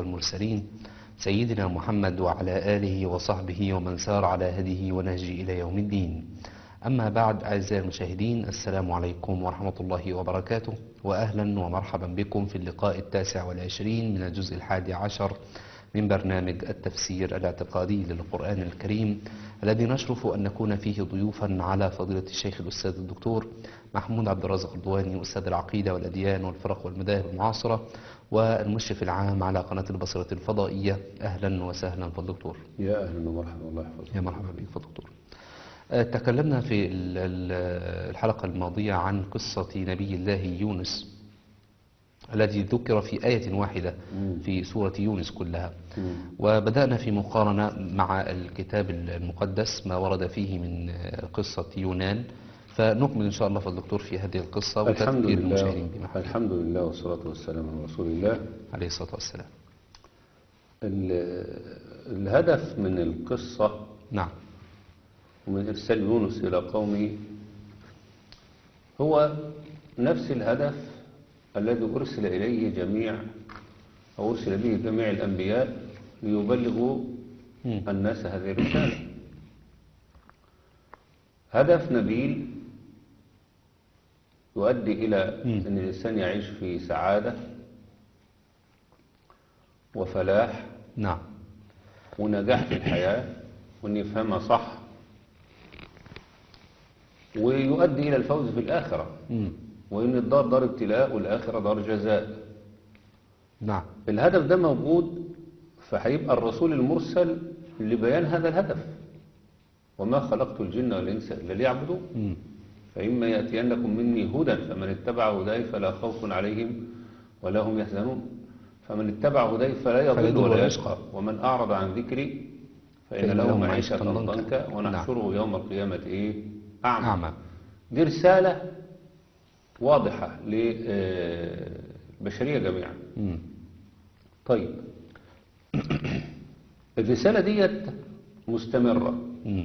والمرسلين سيدنا محمد وعلى آله وصحبه ومن سار على هديه ونهجه إلى يوم الدين أما بعد أعزائي المشاهدين السلام عليكم ورحمة الله وبركاته وأهلا ومرحبا بكم في اللقاء التاسع والعشرين من الجزء الحادي عشر من برنامج التفسير الاعتقادي للقرآن الكريم الذي نشرف أن نكون فيه ضيوفا على فضيلة الشيخ الأستاذ الدكتور محمود عبد الرازق الضواني أستاذ العقيدة والأديان والفرق والمذاهب المعاصرة والمشرف العام على قناة البصرة الفضائية أهلا وسهلا فالدكتور يا أهلا ومرحبا الله يحفظك يا مرحبا بك فالدكتور آه، تكلمنا في ال- ال- الحلقة الماضية عن قصة نبي الله يونس الذي ذكر في آية واحدة في سورة يونس كلها وبدأنا في مقارنة مع الكتاب المقدس ما ورد فيه من آه، قصة يونان فنكمل إن شاء الله فالدكتور في هذه القصة الحمد وتذكير لله المشاهدين بما فيه الحمد لله والصلاة والسلام على رسول الله عليه الصلاة والسلام ال- الهدف من القصة نعم ومن إرسال يونس إلى قومه هو نفس الهدف الذي أرسل إليه جميع أو أرسل به جميع الأنبياء ليبلغوا مم. الناس هذه الرسالة هدف نبيل يؤدي إلى مم. أن الإنسان يعيش في سعادة وفلاح نعم ونجاح في الحياة وأن يفهمها صح ويؤدي إلى الفوز في الآخرة مم. وإن الدار دار ابتلاء والآخرة دار جزاء نعم الهدف ده موجود فهيبقى الرسول المرسل لبيان هذا الهدف وما خلقت الجن والإنس إلا ليعبدون مم. فإما يأتينكم مني هدى فمن اتبع هداي فلا خوف عليهم ولا هم يحزنون فمن اتبع هداي فلا فلا يضل يضل ولا ولا يشقى ومن أعرض عن ذكري فإن فإن له له معيشة معيشة ضنكا. ضنكا ونحشره يوم القيامة إيه أعمى أعمى دي رسالة واضحة للبشرية جميعا مم. طيب الرسالة ديت مستمرة مم.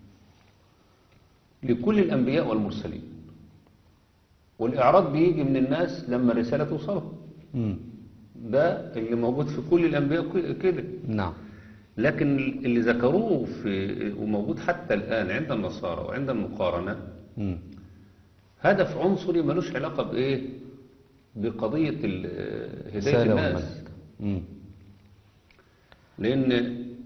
لكل الأنبياء والمرسلين والإعراض بيجي من الناس لما الرسالة توصلهم مم. ده اللي موجود في كل الأنبياء ك- كده نعم لكن اللي ذكروه في وموجود حتى الآن عند النصارى وعند المقارنة مم. هدف عنصري ملوش علاقة بإيه بقضية ال- هداية رسالة الناس ومنهج. مم. لأن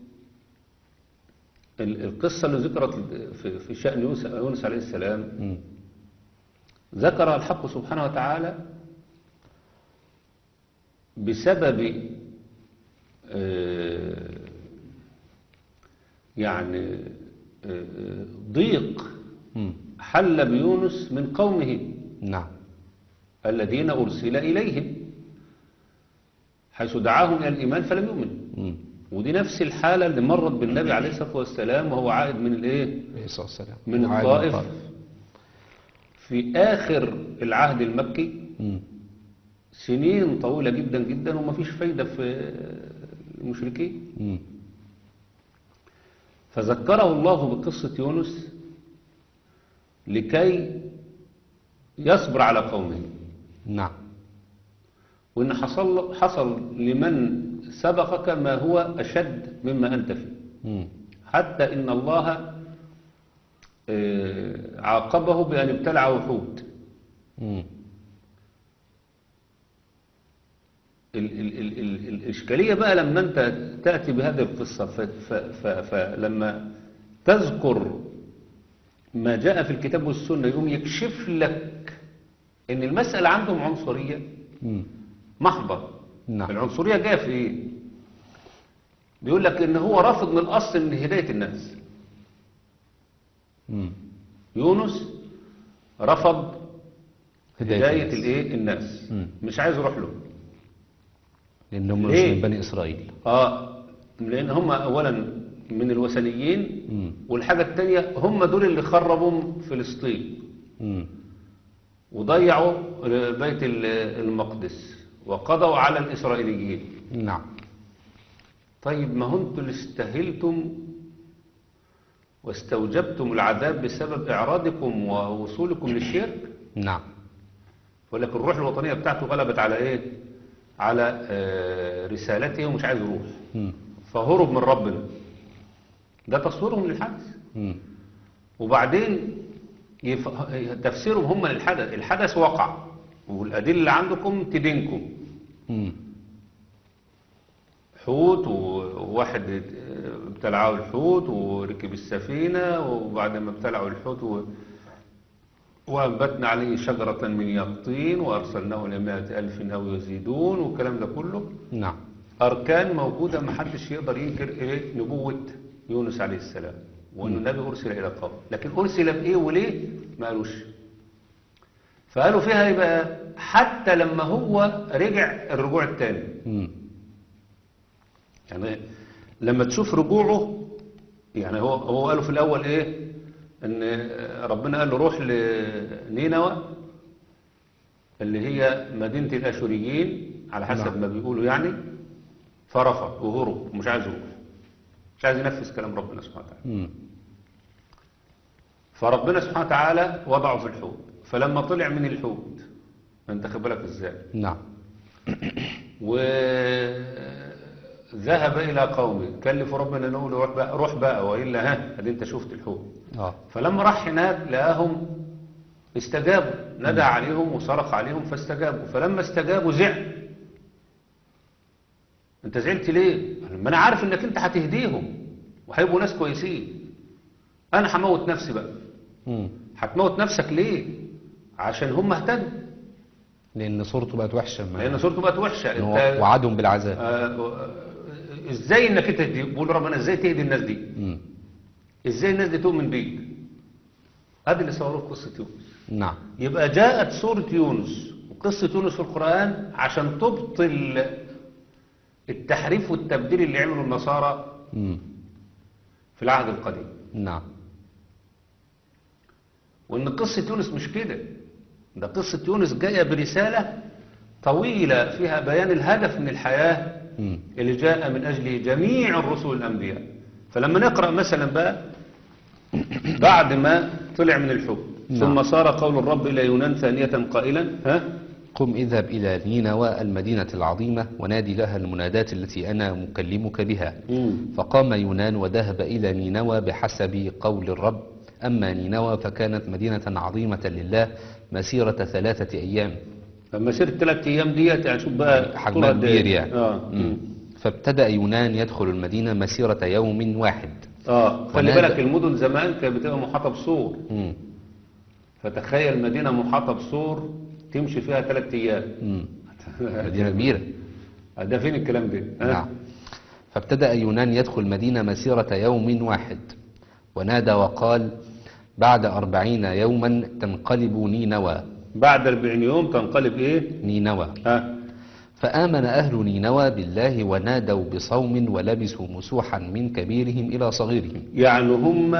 ال- القصة اللي ذكرت في في شأن يونس يونس عليه السلام مم. ذكر الحق سبحانه وتعالى بسبب آه، يعني آه، ضيق مم. حل بيونس من قومه نعم الذين أرسل إليهم حيث دعاهم إلى الإيمان فلم يؤمنوا مم. ودي نفس الحالة اللي مرت بالنبي عليه الصلاة والسلام وهو عائد من الإيه؟ عليه الصلاة والسلام من وعاد الطائف في آخر العهد المكي مم. سنين طويلة جدا جدا وما فيش فايدة في المشركين مم. فذكره الله بقصة يونس لكي يصبر على قومه نعم وإن حصل, حصل لمن سبقك ما هو أشد مما أنت فيه مم. حتى إن الله آه، عاقبه بأن ابتلع وحود مم. ال ال ال ال الإشكالية بقى لما أنت تأتي بهذه القصة ف- ف- ف- فلما تذكر ما جاء في الكتاب والسنة يقوم يكشف لك إن المسألة عندهم عنصرية مم. محضة نعم العنصرية جاية في إيه؟ بيقول لك إن هو رافض من الأصل من هداية الناس مم. يونس رفض هداية هداية الناس. الإيه؟ الناس مم. مش عايز يروح له لأنهم مش ليه؟ من بني إسرائيل اه لان هم اولا من الوثنيين مم. والحاجة التانية هم دول اللي خربوا فلسطين مم. وضيعوا بيت ال- المقدس وقضوا على الإسرائيليين نعم طيب ما هو انتوا اللي استهلتم واستوجبتم العذاب بسبب إعراضكم ووصولكم للشرك نعم ولكن الروح الوطنية بتاعته غلبت على إيه؟ على آه، رسالته ومش عايز يروح مم. فهرب من ربنا ده تصويرهم للحدث مم. وبعدين يف... تفسيرهم هم للحدث الحدث وقع والأدلة اللي عندكم تدينكم مم. حوت وواحد ابتلعه الحوت وركب السفينة وبعد ما ابتلعوا الحوت و... وأنبتنا عليه شجرة من يقطين وأرسلناه إلى مائة ألف أو يزيدون والكلام ده كله نعم أركان موجودة ما حدش يقدر ينكر إيه نبوة يونس عليه السلام وأنه النبي أرسل إلى قوم لكن أرسل بإيه وليه ما قالوش فقالوا فيها يبقى حتى لما هو رجع الرجوع الثاني مم. يعني لما تشوف رجوعه يعني هو هو قالوا في الأول إيه إن ربنا قال له روح لنينوى اللي هي مدينة الأشوريين على حسب نعم. ما بيقولوا يعني فرفض وهرب ومش عايز يروح مش عايز ينفذ كلام ربنا سبحانه وتعالى مم. فربنا سبحانه وتعالى وضعه في الحوت فلما طلع من الحوت انت خد بالك ازاي نعم وذهب إلى قومه كلف ربنا انه يقول له روح بقى, روح بقى وإلا ها ادي انت شفت الحوت اه فلما راح هناك لقاهم استجابوا ندى عليهم وصرخ عليهم فاستجابوا فلما استجابوا زعل انت زعلت ليه ما انا عارف انك انت هتهديهم وهيبقوا ناس كويسين انا هموت نفسي بقى مم. هتموت نفسك ليه عشان هم اهتدوا لأن صورته بقت وحشة ما- لان صورته بقت وحشه إن هو انت وعدهم بالعذاب آه، آه، ازاي انك انت تهدي بقول ربنا ازاي تهدي الناس دي مم. ازاي الناس دي تؤمن بيك ادي اللي صوروه في قصه يونس نعم يبقى جاءت سوره يونس وقصه يونس في القران عشان تبطل التحريف والتبديل اللي عمله النصارى مم. في العهد القديم نعم وان قصه يونس مش كده ده قصه يونس جايه برساله طويله فيها بيان الهدف من الحياه مم. اللي جاء من أجله جميع الرسل الأنبياء فلما نقرأ مثلا بقى بعد ما طلع من الحوت نعم. ثم صار قول الرب إلى يونان ثانية قائلا ها قم اذهب إلى نينوى المدينة العظيمة ونادي لها المنادات التي أنا مكلمك بها فقام يونان وذهب إلى نينوى بحسب قول الرب أما نينوى فكانت مدينة عظيمة لله مسيرة ثلاثة أيام لما سير الثلاث أيام ديت يعني شوف بقى حجمها طولها قد إيه. كبير يعني آه. مم. فابتدأ يونان يدخل المدينة مسيرة يوم واحد آه خلي ونادى- بالك المدن زمان كانت بتبقى محاطة بسور مم. فتخيل مدينة محاطة بسور تمشي فيها ثلاث أيام مم. مدينة كبيرة ده فين الكلام ده ها؟ نعم فابتدأ يونان يدخل مدينة مسيرة يوم واحد ونادى وقال بعد أربعين يوما تنقلب نينوى بعد 40 يوم تنقلب إيه نينوى ها فآمن أهل نينوى بالله ونادوا بصوم ولبسوا مسوحا من كبيرهم إلى صغيرهم يعني هم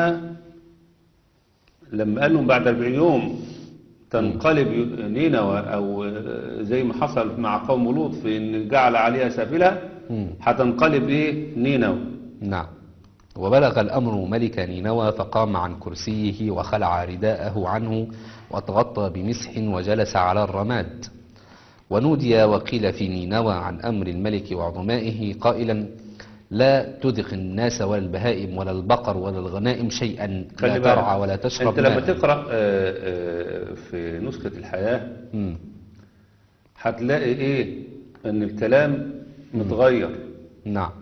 لما قال لهم بعد 40 يوم تنقلب نينوى او زي ما حصل مع قوم لوط في ان جعل عليها سافلها مم. هتنقلب ايه نينوى نعم وبلغ الأمر ملك نينوى فقام عن كرسيه وخلع رداءه عنه وتغطى بمسح وجلس على الرماد ونودي وقيل في نينوى عن أمر الملك وعظمائه قائلا لا تذق الناس ولا البهائم ولا البقر ولا الغنائم شيئا لا خلي بالك ترعى ولا تشرب انت لما ماء. تقرا آه، آه، في نسخه الحياه مم. هتلاقي ايه ان الكلام متغير نعم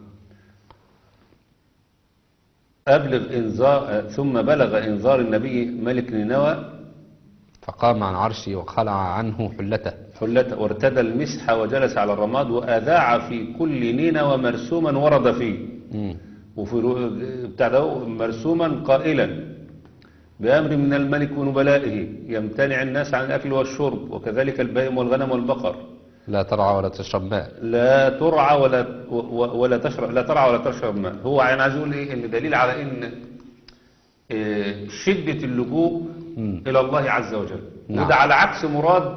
ابلغ انذار آه، ثم بلغ انذار النبي ملك نينوى فقام عن عرشه وخلع عنه حلته حلته وارتدى المسح وجلس على الرماد وأذاع في كل نينوى مرسوما ورد فيه مم. وفي رو- بتاع ده مرسوما قائلا بأمر من الملك ونبلائه يمتنع الناس عن الأكل والشرب وكذلك البهائم والغنم والبقر لا ترعى ولا تشرب ماء لا ترعى ولا و- ولا تشرب لا ترعى ولا تشرب ماء هو يعني عايز يقول ايه ان دليل على ان آه، شدة اللجوء مم. إلى الله عز وجل نعم. وده على عكس مراد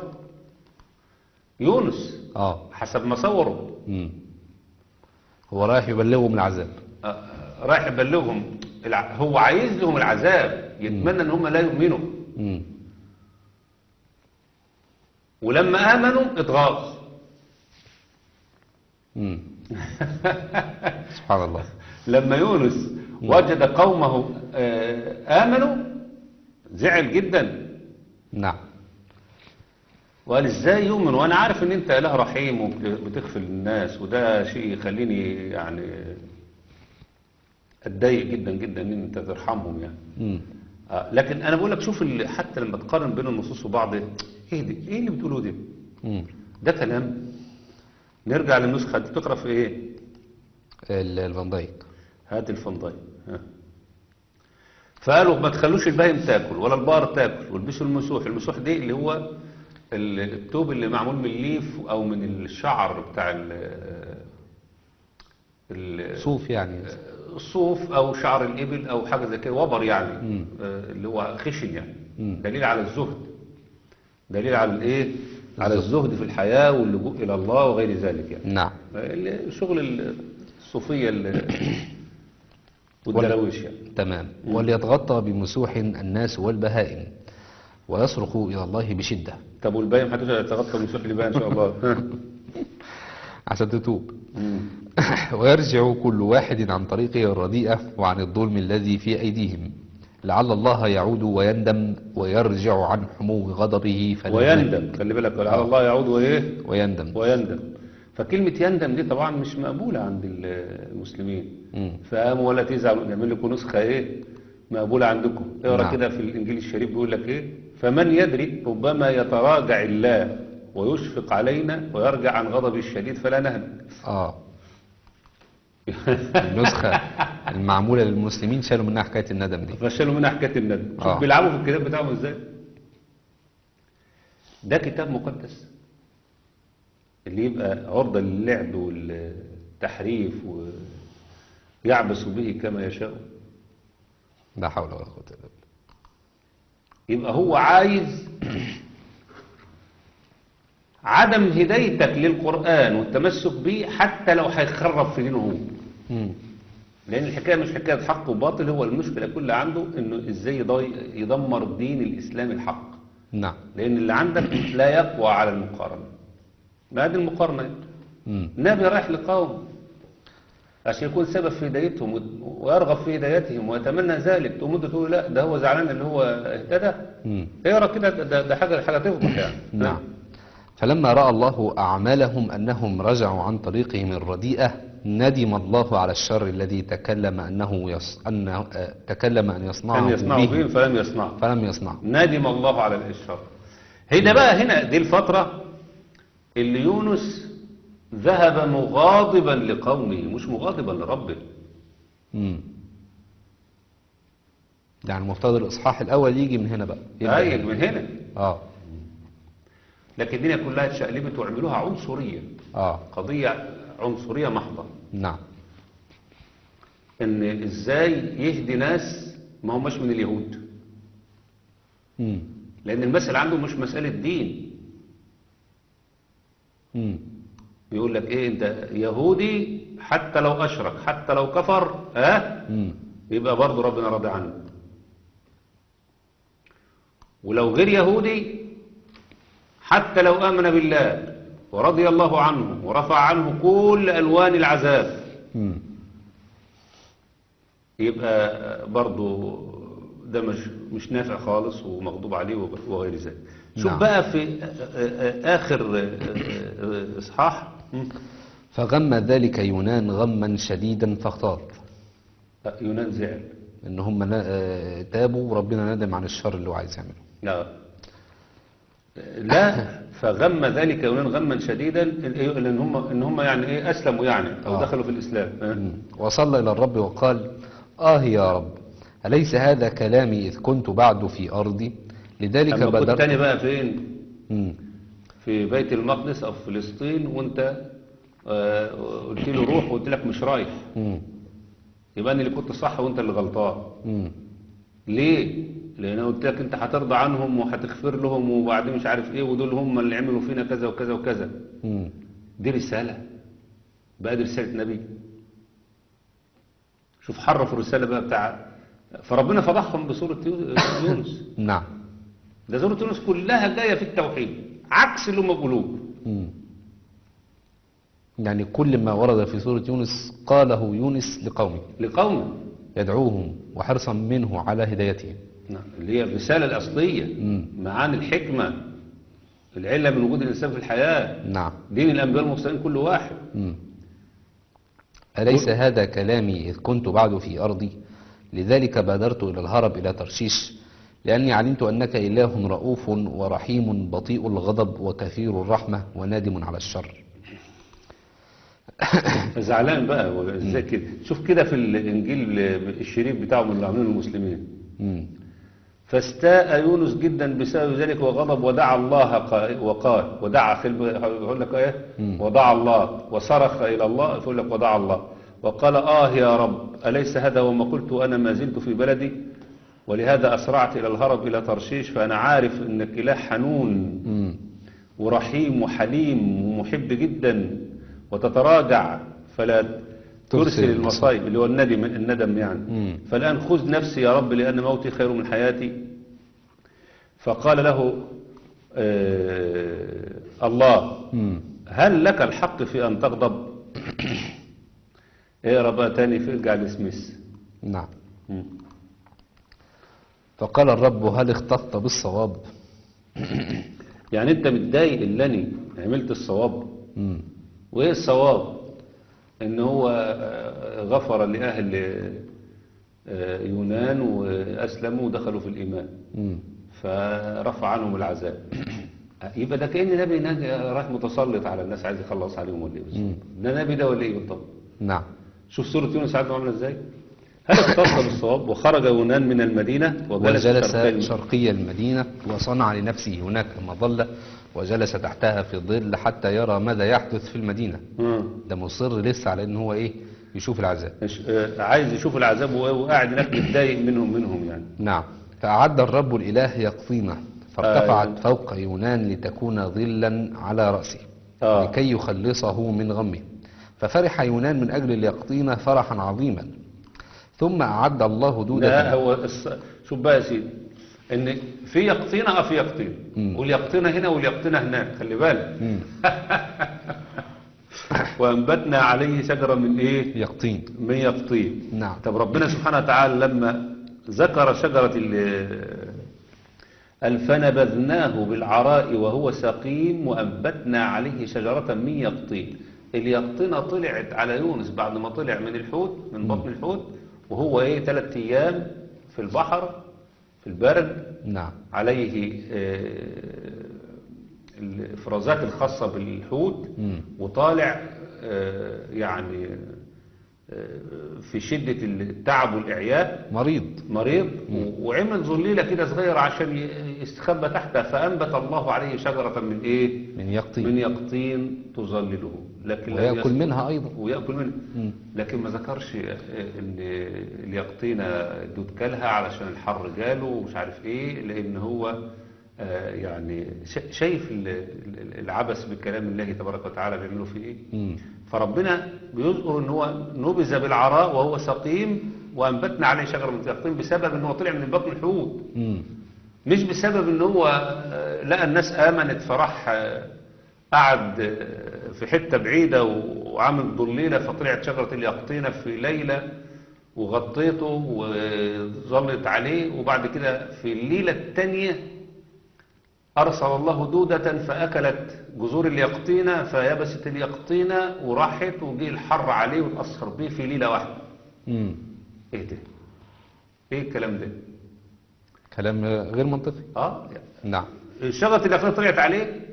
يونس اه حسب ما صوروا مم. هو رايح يبلغهم العذاب آه، رايح يبلغهم الع- هو عايز لهم العذاب يتمنى ان هم لا يؤمنوا مم. ولما امنوا اتغاظ مم. سبحان الله لما يونس وجد قومه آه، آمنوا زعل جدا نعم وقال ازاي يؤمن وانا عارف ان انت اله رحيم وبتغفر الناس وده شيء يخليني يعني اتضايق جدا جدا ان انت ترحمهم يعني مم. آه، لكن انا بقول لك شوف ال- حتى لما تقارن بين النصوص وبعض ايه دي ايه اللي بتقوله ده مم. ده كلام نرجع للنسخه دي تقرا في ايه ال- الفان دايك هات الفنداي ها. فقالوا ما تخلوش البهيم تاكل ولا البقر تاكل والبسوا المسوح المسوح دي اللي هو ال- التوب اللي معمول من الليف او من الشعر بتاع ال- ال- صوف يعني الصوف او شعر الابل او حاجه زي كده وبر يعني مم. آه، اللي هو خشن يعني مم. دليل على الزهد دليل على الايه على الزهد في الحياه واللجوء الى الله وغير ذلك يعني نعم ال- شغل الصوفيه ال- والدراويش يعني تمام وليتغطى بمسوح الناس والبهائم ويصرخوا إلى الله بشدة طب والباقي هتقدر تتغطى من سوح بقى ان شاء الله عشان تتوب مم. ويرجع كل واحد عن طريقه الرديئة وعن الظلم الذي في أيديهم لعل الله يعود ويندم ويرجع عن حمو غضبه فلا ويندم خلي بالك على الله يعود وايه ويندم ويندم فكلمة يندم دي طبعا مش مقبولة عند ال- المسلمين مم. فقاموا ولا تزعلوا نعمل لكم نسخة ايه مقبولة عندكم اقرا نعم. كده في الانجيل الشريف بيقول لك ايه فمن يدري ربما يتراجع الله ويشفق علينا ويرجع عن غضبه الشديد فلا نهلك آه النسخة المعمولة للمسلمين شالوا منها حكاية الندم دي فشلوا منها حكاية الندم شوف آه. بيلعبوا في الكتاب بتاعهم ازاي ده كتاب مقدس اللي يبقى عرضة للعب والتحريف ويعبث به كما يشاء لا حول ولا قوة إلا بالله يبقى هو عايز عدم هدايتك للقرآن والتمسك به حتى لو هيخرب في دينه هو مم. لأن الحكاية مش حكاية حق وباطل هو المشكلة كلها عنده إنه إزاي يضي- يدمر الدين الإسلامي الحق نعم لأن اللي عندك لا يقوى على المقارنة ما هذه المقارنة مم. النبي رايح لقوم عشان يكون سبب في هدايتهم وت- ويرغب في هدايتهم ويتمنى ذلك تقوم انت تقول لا ده هو زعلان اللي هو اهتدى مم. اقرا كده ده- ده, ده حاجه حاجه تفضح يعني نعم فلما رأى الله أعمالهم أنهم رجعوا عن طريقهم الرديئة ندم الله على الشر الذي تكلم أنه يص... أنه آه، تكلم أن يصنعه كان يصنعوا به بهم فلم يصنعوا فلم يصنعه ندم الله على الاشراك هنا بقى هنا دي الفتره اللي يونس ذهب مغاضبا لقومه مش مغاضبا لربه مم. يعني المفترض الإصحاح الأول يجي من هنا بقى يبدأ ايوه هنا. من هنا آه لكن الدنيا كلها اتشقلبت وعملوها عنصريه آه قضيه عنصريه محضه نعم ان ازاي يهدي ناس ما هماش من اليهود مم. لان المسألة عنده مش مسألة دين مم. بيقول لك ايه انت يهودي حتى لو اشرك حتى لو كفر ها مم. يبقى برضه ربنا راضي عنه ولو غير يهودي حتى لو آمن بالله ورضي الله عنه ورفع عنه كل ألوان العذاب مم. يبقى برضه ده مش مش نافع خالص ومغضوب عليه وغير ذلك شوف نعم. بقى في آخر إصحاح فغم ذلك يونان غما شديدا فاختار يونان زعل ان هم نا- آه، تابوا وربنا ندم عن الشر اللي هو عايز يعمله لا لا فغم ذلك يونان غما شديدا لان هم ان هم يعني ايه اسلموا يعني او آه. دخلوا في الاسلام ها؟ مم. وصلى الى الرب وقال اه يا رب اليس هذا كلامي اذ كنت بعد في ارضي لذلك اما كنت تاني بدرت بقى فين مم. في بيت المقدس او في فلسطين وانت آه، قلت له روح وقلت لك مش رايح مم. يبقى انا اللي كنت صح وانت اللي غلطان مم. ليه لان انا قلت لك انت هترضى عنهم وهتغفر لهم وبعدين مش عارف ايه ودول هم اللي عملوا فينا كذا وكذا وكذا مم. دي رسالة بقى دي رسالة نبي شوف حرف الرسالة بقى بتاع فربنا فضحهم بسورة يو- يونس نعم ده سورة يونس كلها جاية في التوحيد عكس اللي هم بيقولوه مم. يعني كل ما ورد في سورة يونس قاله يونس لقومه لقومه يدعوهم وحرصا منه على هدايتهم نعم اللي هي الرسالة الأصلية مم. معاني الحكمة العلة من وجود الإنسان في الحياة نعم دين الأنبياء المرسلين كل واحد مم. أليس هذا كلامي إذ كنت بعد في أرضي لذلك بادرت إلى الهرب إلى ترشيش لأني علمت أنك إله رؤوف ورحيم بطيء الغضب وكثير الرحمة ونادم على الشر زعلان بقى هو ازاي كده شوف كده في الإنجيل الشريف بتاعهم اللي عاملينه المسلمين مم. فاستاء يونس جدا بسبب ذلك وغضب ودعا الله قا- وقال ودعا في الب- يقول لك ايه ودعا الله وصرخ الى الله يقول لك ودعا الله وقال اه يا رب اليس هذا وما قلت انا ما زلت في بلدي ولهذا اسرعت الى الهرب الى ترشيش فانا عارف انك اله حنون مم. ورحيم وحليم ومحب جدا وتتراجع فلا ترسل ترسل المصائب اللي هو الندم الندم يعني مم. فالآن خذ نفسي يا رب لأن موتي خير من حياتي فقال له آه الله مم. هل لك الحق في أن تغضب اقرا بقى تاني في ارجع لسميث نعم مم. فقال الرب هل اختطت بالصواب يعني انت متضايق اللي أنا عملت الصواب مم. وايه الصواب ان هو آه، غفر لأهل آه، يونان وأسلموا ودخلوا في الإيمان مم. فرفع عنهم العذاب يبقى ده كأن نبي نبي راح متسلط على الناس عايز يخلص عليهم ولا ايه بالظبط ده نبي ده ولا ايه بالضبط نعم شوف سورة يونس عندهم عاملة ازاي هل اختص بالصواب وخرج يونان من المدينة وجلس, وجلس شرقي- شرقي المدينة وصنع لنفسه هناك مظلة وجلس تحتها في الظل حتى يرى ماذا يحدث في المدينة مم. ده مصر لسه على ان هو ايه يشوف العذاب مش- آه، عايز يشوف العذاب وهو وقاعد هناك متضايق منهم منهم يعني نعم فأعد الرب الإله يقطينة فارتفعت آه. فوق يونان لتكون ظلا على رأسه آه. لكي يخلصه من غمه ففرح يونان من أجل اليقطينة فرحا عظيما ثم أعد الله ده دودة هو الص... شوف بقى يا سيدي ان في يقطينة اه في يقطين مم. واليقطينة هنا واليقطينة هناك خلي بالك مم. وانبتنا عليه شجرة من ايه يقطين من يقطين نعم طب ربنا سبحانه وتعالى لما ذكر شجرة ال- قال فنبذناه بالعراء وهو سقيم وأنبتنا عليه شجرة من يقطين اليقطينة طلعت على يونس بعد ما طلع من الحوت من بطن الحوت وهو ايه ثلاث ايام في البحر في البرد نعم عليه آه، الافرازات الخاصة بالحوت مم. وطالع آه، يعني آه، في شدة التعب والإعياء مريض مريض و- وعمل ظليلة كده صغيرة عشان ي- يستخبى تحتها فأنبت الله عليه شجرة من إيه؟ من يقطين من يقطين تظلله لكن لم ويأكل يذكر- منها أيضا ويأكل منها مم. لكن ما ذكرش آه، ان اليقطينة دود كلها علشان الحر جاله ومش عارف ايه لان هو آه، يعني شا- شايف ال- ال- العبث بكلام الله تبارك وتعالى بيعملوا فيه ايه مم. فربنا بيذكر ان هو نبذ بالعراء وهو سقيم وانبتنا عليه شجره من اليقطين بسبب ان هو طلع من بطن الحوت مم. مش بسبب ان هو آه، لقى الناس امنت فراح آه، قعد آه، في حته بعيده وعمل ضليله فطلعت شجره اليقطينه في ليله وغطيته وظلت عليه وبعد كده في الليله الثانيه أرسل الله دودة فأكلت جذور اليقطينة فيبست اليقطينة وراحت وجي الحر عليه وتأثر بيه في ليلة واحدة مم. إيه ده؟ إيه الكلام ده؟ كلام غير منطقي آه نعم شجرة اليقطينة طلعت عليه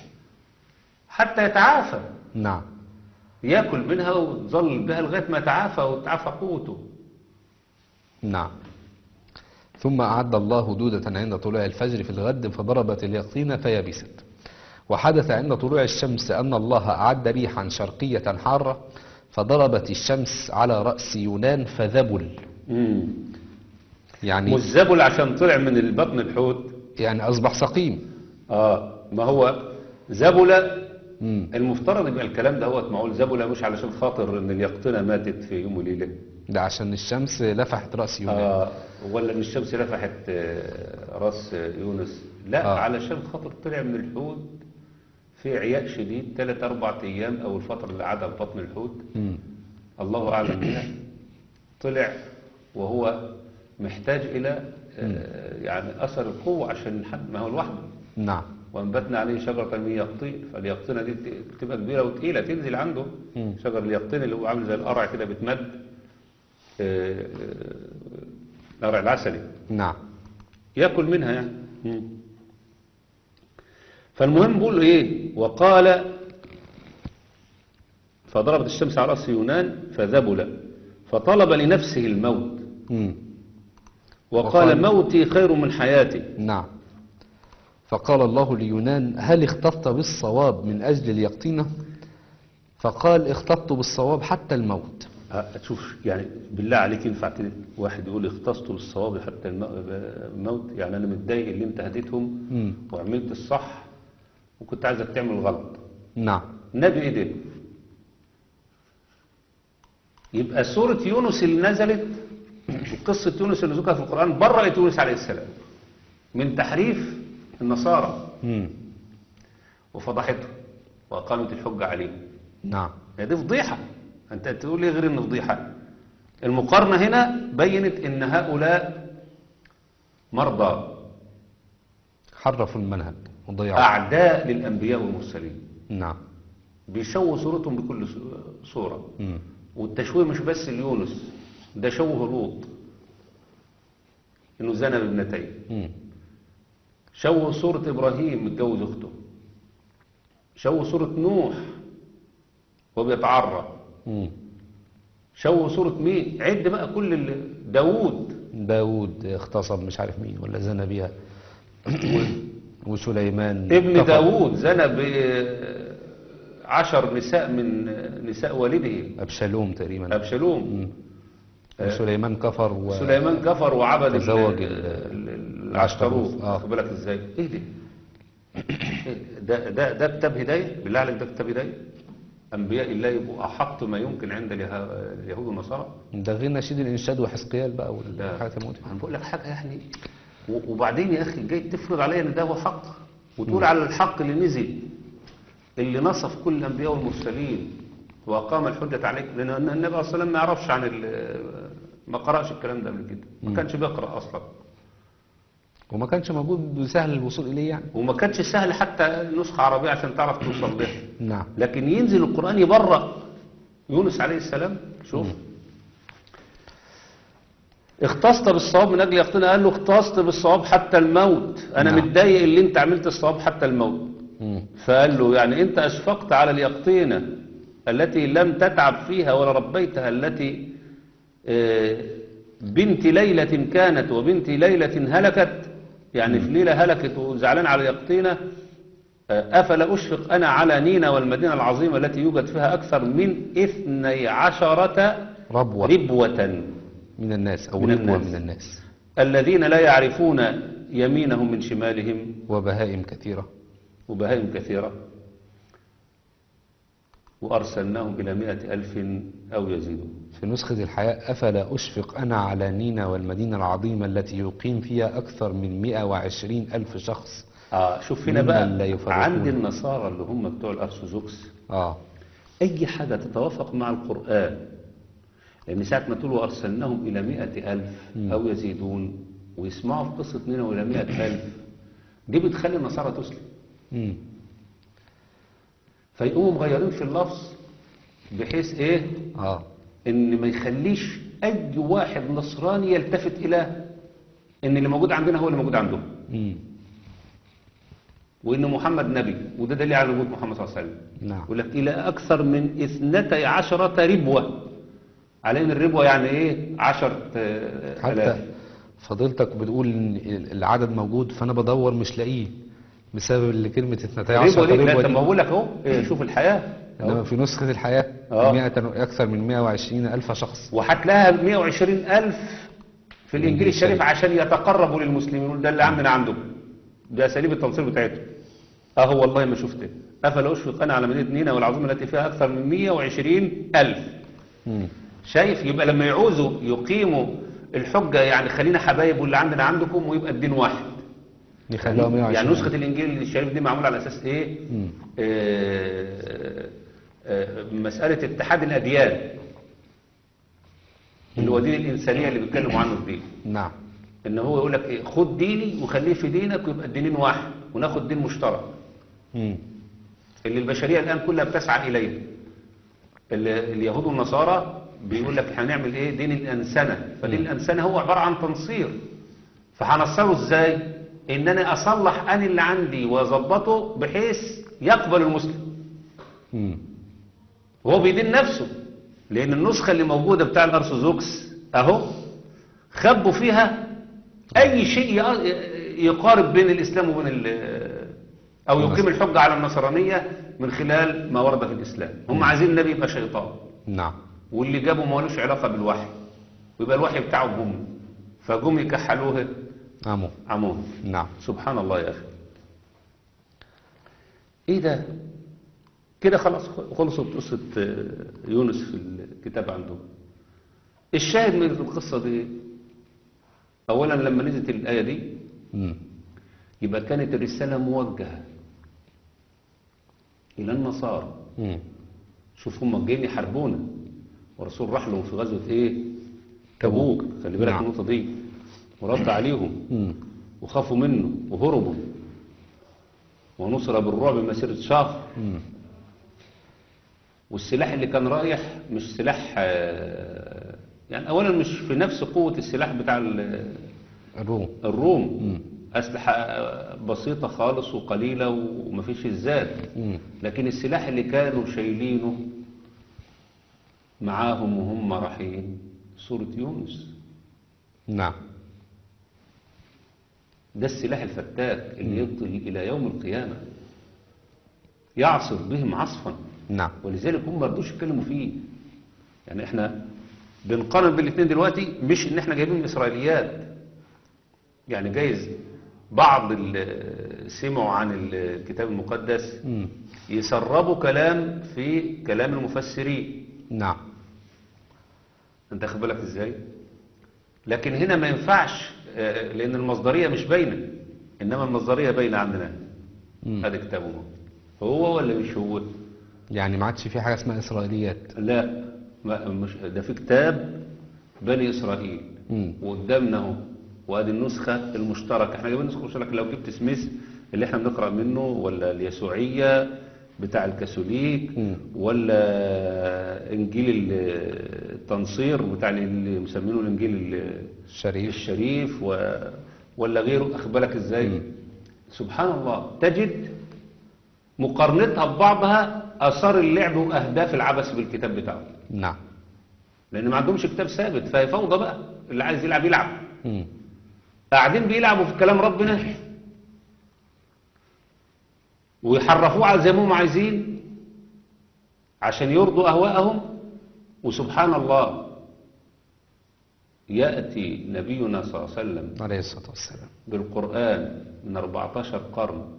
حتى يتعافى نعم ياكل منها وتظل بها لغاية ما يتعافى وتعافى قوته نعم ثم أعد الله دودة عند طلوع الفجر في الغد فضربت اليقطين فيبست وحدث عند طلوع الشمس أن الله أعد ريحا شرقية حارة فضربت الشمس على رأس يونان فذبل مم. يعني والزبل عشان طلع من البطن الحوت يعني أصبح سقيم آه ما هو زبل مم. المفترض يبقى الكلام ده هو معقول زبلة مش علشان خاطر ان اليقطينة ماتت في يوم وليلة ده عشان الشمس لفحت رأس يونان آه ولا ان الشمس لفحت آه، راس يونس لا آه. آه. علشان خاطر طلع من الحوت في عياء شديد ثلاث أربع أيام أو الفترة اللي قعدها في بطن الحوت مم. الله أعلم بها طلع وهو محتاج إلى آه، يعني أثر القوة عشان حد ما هو لوحده نعم وانبتنا عليه شجرة من يقطين فاليقطينة دي ت- بتبقى كبيرة وتقيلة تنزل عنده مم. شجر اليقطين اللي هو عامل زي القرع كده بتمد آه، آه، القرع العسلي نعم ياكل منها يعني مم. فالمهم بيقول ايه وقال فضربت الشمس على راس يونان فذبل فطلب لنفسه الموت مم. وقال وقال- موتي خير من حياتي نعم فقال الله ليونان هل اختطت بالصواب من أجل اليقطينة فقال اختطت بالصواب حتى الموت ها، تشوف يعني بالله عليك ينفع كده واحد يقول اختصت بالصواب حتى المو- الموت يعني انا متضايق اللي انت هديتهم مم. وعملت الصح وكنت عايزك تعمل غلط نعم نبي ايه ده يبقى سورة يونس اللي نزلت قصة يونس اللي ذكرها في القرآن برأت يونس عليه السلام من تحريف النصارى مم. وفضحته وأقامت الحجة عليه نعم هي دي فضيحة أنت تقول لي غير إن فضيحة المقارنة هنا بينت إن هؤلاء مرضى حرفوا المنهج وضيعوا أعداء للأنبياء والمرسلين نعم بيشوه صورتهم بكل صورة مم. والتشويه مش بس ليونس ده شوه لوط انه زنى بابنتين مم. شوه صورة ابراهيم متجوز اخته شوه صورة نوح وبيتعرى مم. شوه صورة مين عد بقى كل اللي داوود داود اغتصب مش عارف مين ولا زنى بيها وسليمان ابن كفر. داوود زنى بعشر نساء من نساء والده أبشالوم تقريبا أبشالوم وسليمان كفر و... سليمان كفر وعبد ال- تزوج ال- ال- ال- العشتروث. العشتروث آه. واخد بالك ازاي ايه ده إيه ده ده ده كتاب هدايه بالله عليك ده كتاب هدايه انبياء الله يبقوا احط ما يمكن عند اله- اليهود والنصارى ده غير نشيد الإنشاد وحزقيال بقى ده والحاجات الموت انا بقول لك حاجه يعني و- وبعدين يا اخي جاي تفرض عليا ان ده هو حق وتقول على الحق اللي نزل اللي نصف كل الانبياء والمرسلين واقام الحجه عليك لان النبي صلى الله عليه وسلم ما يعرفش عن ال- ما قراش الكلام ده قبل كده ما كانش بيقرا اصلا وما كانش موجود سهل الوصول إليه يعني وما كانش سهل حتى نسخه عربيه عشان تعرف توصل لها نعم لكن ينزل القرآن يبرأ يونس عليه السلام شوف اختصت بالصواب من أجل يقتنا قال له اختصت بالصواب حتى الموت أنا نعم. متضايق اللي أنت عملت الصواب حتى الموت مم. فقال له يعني أنت أشفقت على اليقطينة التي لم تتعب فيها ولا ربيتها التي آه، بنت ليلة كانت وبنت ليلة هلكت يعني في ليلة هلكت وزعلان على اليقطينة آه، أفلا أشفق أنا على نينا والمدينة العظيمة التي يوجد فيها أكثر من اثني عشرة ربوة ربوة من الناس أو من ربوة الناس. من الناس الذين لا يعرفون يمينهم من شمالهم وبهائم كثيرة وبهائم كثيرة وأرسلناهم إلى مائة ألف أو يزيدون في نسخة الحياة أفلا أشفق أنا على نينا والمدينة العظيمة التي يقيم فيها أكثر من 120 ألف شخص آه شوف هنا ممن بقى لا يفرقون. عند النصارى اللي هم بتوع الأرثوذكس آه أي حاجة تتوافق مع القرآن لأن ساعة ما تقول وأرسلناهم إلى مائة ألف أو يزيدون ويسمعوا في قصة نينا إلى مائة ألف دي بتخلي النصارى تسلم مم. فيقوموا مغيرين في اللفظ بحيث إيه آه إن ما يخليش أي واحد نصراني يلتفت إلى إن اللي موجود عندنا هو اللي موجود عندهم مم. وإن محمد نبي وده دليل على وجود محمد صلى الله عليه وسلم نعم يقول لك إلى أكثر من اثنتي عشرة ربوة على إن الربوة يعني إيه عشر آه، حتى آلاف فضيلتك بتقول إن العدد موجود فأنا بدور مش لاقيه بسبب اللي كلمة 12 ربوة دي لا ربوة طب ما دي بقول لك أهو إيه، شوف الحياة إنما أهو. في نسخة الحياة آه. 100 أكثر من 120 ألف شخص وهتلاقيها 120 ألف في الإنجيل الشريف عشان يتقربوا للمسلمين ده اللي عندنا عندهم ده أساليب التنصير بتاعتهم أهو والله ما شفته أفلا أشفق أنا على مدينة نينا والعظيمة التي فيها أكثر من 120 ألف مم. شايف يبقى لما يعوزوا يقيموا الحجة يعني خلينا حبايب واللي عندنا عندكم ويبقى الدين واحد يخلوها 120 يعني نسخة الإنجيل الشريف دي معمولة على أساس إيه؟ مم. آه، آه، مسألة اتحاد الأديان اللي هو دين الإنسانية اللي بيتكلموا عنه في دي نعم إن هو يقول لك إيه خد ديني وخليه في دينك ويبقى الدينين واحد وناخد دين مشترك مم. اللي البشرية الآن كلها بتسعى إليه ال- اليهود والنصارى بيقول لك هنعمل إيه دين الأنسنة فدين الأنسنة هو عبارة عن تنصير فهنصره إزاي إن أنا أصلح أنا اللي عندي وأظبطه بحيث يقبل المسلم مم. وهو بيدين نفسه لأن النسخة اللي موجودة بتاع الأرثوذكس أهو خبوا فيها أي شيء ي- يقارب بين الإسلام وبين ال- أو يقيم الحجة على النصرانية من خلال ما ورد في الإسلام هم عايزين النبي يبقى شيطان نعم واللي جابه ما لوش علاقة بالوحي ويبقى الوحي بتاعهم هم فجم يكحلوه أمو عمون نعم سبحان الله يا أخي إيه ده كده خلاص خلصت قصة آه، يونس في الكتاب عندهم الشاهد من القصة دي أولا لما نزلت الآية دي مم. يبقى كانت الرسالة موجهة إلى النصارى مم. شوف هم جايين يحاربونا والرسول راح لهم في غزوة إيه تبوك خلي بالك نعم. النقطة دي ورد عليهم مم. وخافوا منه وهربوا ونصر بالرعب مسيرة شهر مم. والسلاح اللي كان رايح مش سلاح آه، يعني أولا مش في نفس قوة السلاح بتاع ال- الروم الروم مم. أسلحة آه، بسيطة خالص وقليلة ومفيش الزاد مم. لكن السلاح اللي كانوا شايلينه معاهم وهم رايحين سورة يونس نعم ده السلاح الفتاك اللي يفضل إلى يوم القيامة يعصف بهم عصفا نعم ولذلك هم ما رضوش يتكلموا فيه يعني احنا بنقارن بين الاثنين دلوقتي مش ان احنا جايبين اسرائيليات يعني جايز بعض اللي سمعوا عن الكتاب المقدس مم. يسربوا كلام في كلام المفسرين نعم انت خد بالك ازاي لكن هنا ما ينفعش آه، لان المصدريه مش باينه انما المصدريه باينه عندنا مم. هذا كتابه هو ولا مش هو يعني ما عادش في حاجة اسمها إسرائيليات لا ما مش ده في كتاب بني اسرائيل مم. وقدامنا اهو وادي النسخه المشتركه احنا جايبين نسخه مشتركه لو جبت سميث اللي احنا بنقرا منه ولا اليسوعيه بتاع الكاثوليك مم. ولا انجيل التنصير بتاع اللي مسمينه الانجيل ال- الشريف الشريف و... ولا غيره اخد بالك ازاي سبحان الله تجد مقارنتها ببعضها اثار اللعب واهداف العبث بالكتاب بتاعه نعم لان ما عندهمش كتاب ثابت فهي فوضى بقى اللي عايز يلعب يلعب مم. قاعدين بيلعبوا في كلام ربنا ويحرفوه على زي ما هم عايزين عشان يرضوا اهواءهم وسبحان الله ياتي نبينا صلى الله عليه وسلم عليه الصلاة والسلام بالقرآن من 14 قرن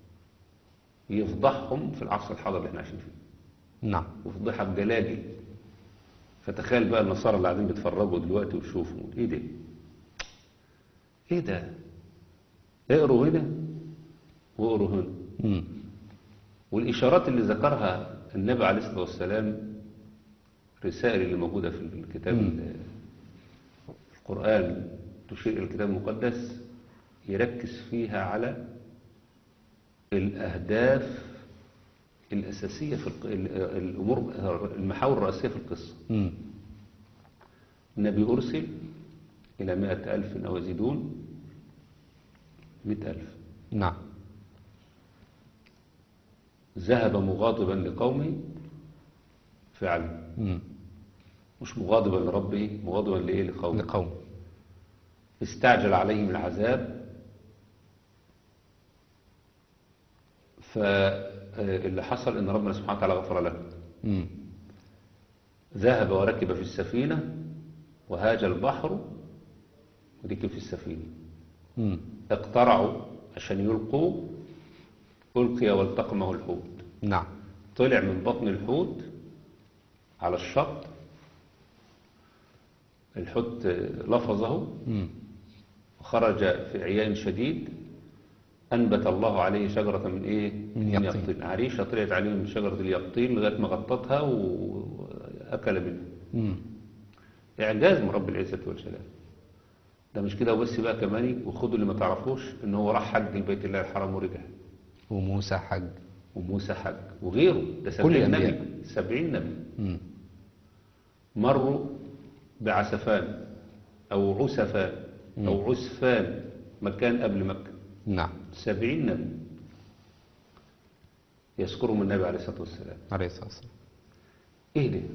يفضحهم في العصر الحاضر اللي احنا عايشين فيه نعم وفضحها بجلاجل فتخيل بقى النصارى اللي قاعدين بيتفرجوا دلوقتي ويشوفوا ايه ده ايه ده اقروا هنا واقروا هنا مم. والإشارات اللي ذكرها النبي عليه الصلاة والسلام الرسائل اللي موجودة في الكتاب ال- القرآن تشير إلى الكتاب المقدس يركز فيها على الأهداف الأساسية في الق- ال- الأمور المحاور الرئيسية في القصة مم. النبي أرسل إلى مائة ألف أو يزيدون مئة ألف نعم ذهب مغاضبا لقومه فعلا مم. مش مغاضبا لربه مغاضبا لإيه لقومه لقوم استعجل عليهم العذاب فاللي حصل ان ربنا سبحانه وتعالى غفر له مم. ذهب وركب في السفينة وهاج البحر وركب في السفينة مم. اقترعوا عشان يلقوا ألقي والتقمه الحوت نعم طلع من بطن الحوت على الشط الحوت لفظه مم. وخرج في عيان شديد أنبت الله عليه شجرة من إيه؟ من يقطين. عريشة طلعت عليه من شجرة اليقطين لغاية ما غطتها وأكل منها مم. إعجاز من رب العزة والجلال ده مش كده وبس بقى كمان وخدوا اللي ما تعرفوش إن هو راح حج البيت الله الحرام ورجع وموسى حج وموسى حج وغيره ده كل سبعين الأنبياء. نبي سبعين نبي مم. مروا بعسفان أو عسفان أو عسفان مكان قبل مكة نعم سبعين نبي يذكرهم النبي عليه الصلاة والسلام عليه الصلاة والسلام ايه ده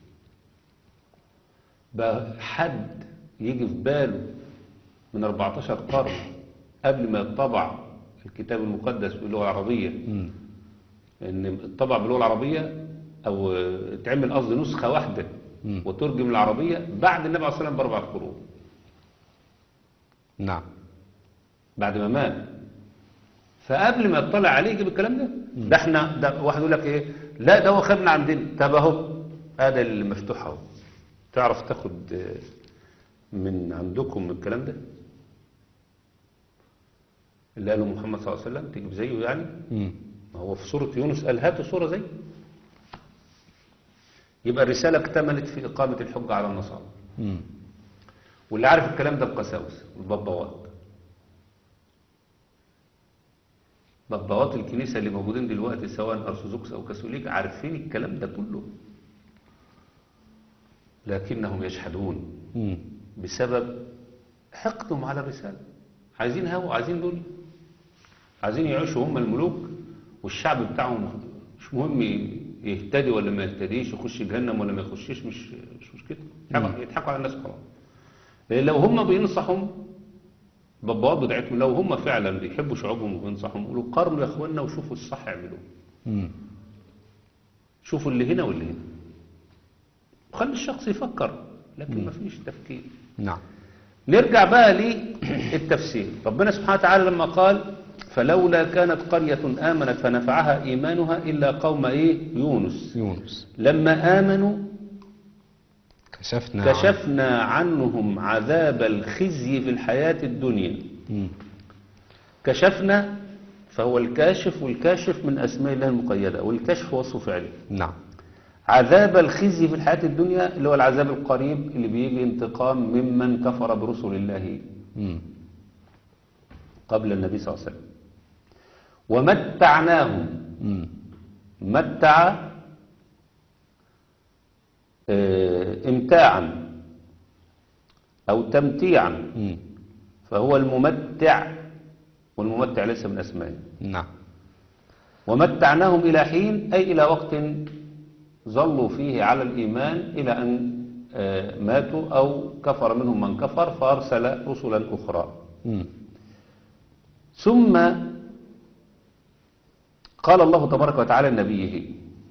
بقى حد يجي في باله من 14 قرن قبل ما يطبع الكتاب المقدس باللغة العربية مم. ان الطبع باللغة العربية او تعمل قصدي نسخة واحدة مم. وترجم العربية بعد النبي عليه الصلاة والسلام باربع قرون نعم بعد ما مات فقبل ما يطلع عليه يجيب الكلام ده ده احنا ده واحد يقول لك ايه لا ده هو خدنا عندنا طب اهو هذا اللي مفتوح اهو تعرف تاخد آه، من عندكم الكلام ده اللي قاله محمد صلى الله عليه وسلم تجيب زيه يعني مم. ما هو في سورة يونس قال هاتوا سورة زي يبقى الرسالة اكتملت في إقامة الحجة على النصارى مم. واللي عارف الكلام ده القساوسة البابوات بابوات الكنيسة اللي موجودين دلوقتي سواء أرثوذكس أو كاثوليك عارفين الكلام ده كله لكنهم يجحدون مم. بسبب حقدهم على الرسالة عايزين هوا عايزين دنيا عايزين يعيشوا هم الملوك والشعب بتاعهم مش مهم يهتدي ولا ما يهتديش يخش جهنم ولا ما يخشش مش مش مشكلة يضحكوا- يضحكوا على الناس خلاص لأن لو هم بينصحهم بابوات بتاعتهم لو هم فعلا بيحبوا شعوبهم وبينصحهم يقولوا قارنوا يا اخوانا وشوفوا الصح اعملوه مم. شوفوا اللي هنا واللي هنا وخلي الشخص يفكر لكن ما فيش تفكير نعم نرجع بقى للتفسير ربنا سبحانه وتعالى لما قال فلولا كانت قرية آمنت فنفعها إيمانها إلا قوم إيه يونس يونس لما آمنوا كشفنا عن- كشفنا عنهم عذاب الخزي في الحياة الدنيا مم. كشفنا فهو الكاشف والكاشف من أسماء الله المقيدة والكشف وصف فعله نعم عذاب الخزي في الحياة الدنيا اللي هو العذاب القريب اللي بيجي انتقام ممن كفر برسل الله مم. قبل النبي صلى الله عليه وسلم ومتعناهم مم. متع آه، امتاعا أو تمتيعا مم. فهو الممتع والممتع ليس من أسمائه نعم ومتعناهم إلى حين أي إلى وقت ظلوا فيه على الإيمان إلى أن آه، ماتوا أو كفر منهم من كفر فأرسل رسلا أخرى مم. ثم قال الله تبارك وتعالى لنبيه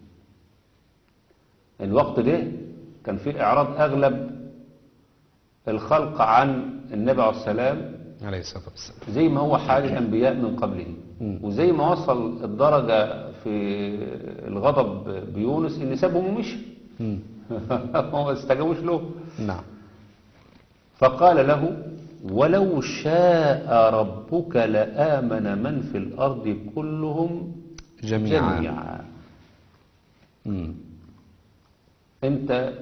الوقت ده كان فيه إعراض أغلب الخلق عن النبي عليه السلام عليه الصلاة والسلام زي ما هو حال الأنبياء من قبله مم. وزي ما وصل الدرجة في الغضب بيونس إن سابهم ومشي مم. ما استجابوش له نعم فقال له ولو شاء ربك لآمن من في الأرض كلهم جميعا جميعا مم. أنت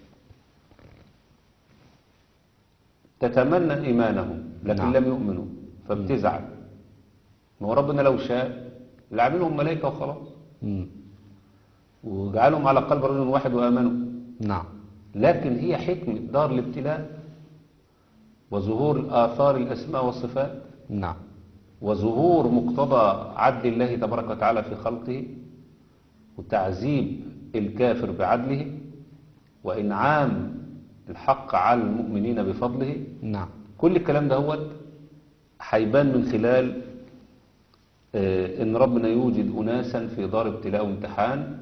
تتمنى إيمانهم لكن نعم. لم يؤمنوا فبتزعل ما هو ربنا لو شاء لعملهم ملائكة وخلاص مم. وجعلهم على قلب رجل واحد وآمنوا نعم لكن هي حكمة دار الابتلاء وظهور آثار الأسماء والصفات نعم وظهور مقتضى عدل الله تبارك وتعالى في خلقه وتعذيب الكافر بعدله وإنعام الحق على المؤمنين بفضله نعم كل الكلام ده هو هيبان من خلال آه، ان ربنا يوجد اناسا في دار ابتلاء وامتحان